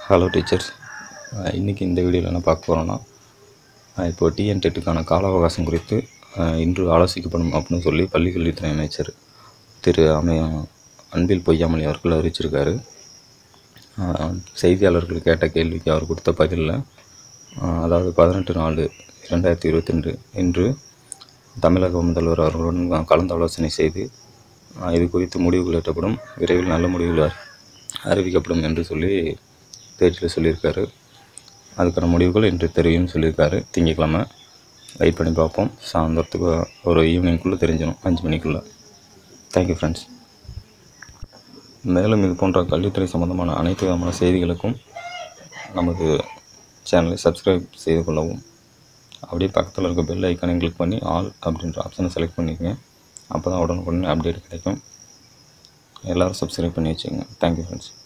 hello teachers இன்றைக்கி இந்த வீடியோவில் என்ன பார்க்க போகிறோன்னா இப்போ டிஎன் டெட்டுக்கான கால அவகாசம் குறித்து அஹ், இன்று ஆலோசிக்கப்படும் அப்படின்னு சொல்லி பள்ளிக்கல்வித்துறை அமைச்சர் திரு அமை அன்பில் பொய்யாமொழி அவர்கள் அறிவிச்சிருக்காரு அஹ், செய்தியாளர்கள் கேட்ட கேள்விக்கு அவர் கொடுத்த பதிலில் அஹ், அதாவது பதினெட்டு நாலு இரண்டாயிரத்தி இருபத்தி ரெண்டு இன்று தமிழக முதல்வர் அவர்களுடன் கலந்து ஆலோசனை செய்து அஹ், இது குறித்து முடிவுகள் எட்டப்படும் விரைவில் நல்ல முடிவுகள் அறி- அறிவிக்கப்படும் என்று சொல்லி பேச்சில் சொல்லியிருக்காரு அதுக்கான முடிவுகள் இன்று தெரியும்னு சொல்லியிருக்காரு திங்கட்கிழமை வெயிட் பண்ணி பார்ப்போம் சாயந்தரத்துக்கு ஒரு ஈவினிங்குள்ளே தெரிஞ்சிடும் அஞ்சு மணிக்குள்ளே தேங்க்யூ ஃப்ரெண்ட்ஸ் மேலும் இது போன்ற கல்வித்துறை சம்பந்தமான அனைத்து விதமான செய்திகளுக்கும் நமது சேனலை சப்ஸ்கிரைப் செய்து கொள்ளவும் அப்படியே பக்கத்தில் இருக்க பெல் ஐக்கானை கிளிக் பண்ணி ஆல் அப்படின்ற ஆப்ஷனை செலக்ட் பண்ணிக்கங்க அப்போ தான் உடனுக்குடனே அப்டேட் கிடைக்கும் எல்லோரும் சப்ஸ்கிரைப் பண்ணி வச்சுக்கோங்க தேங்க்யூ ஃப்ரெண்ட்ஸ்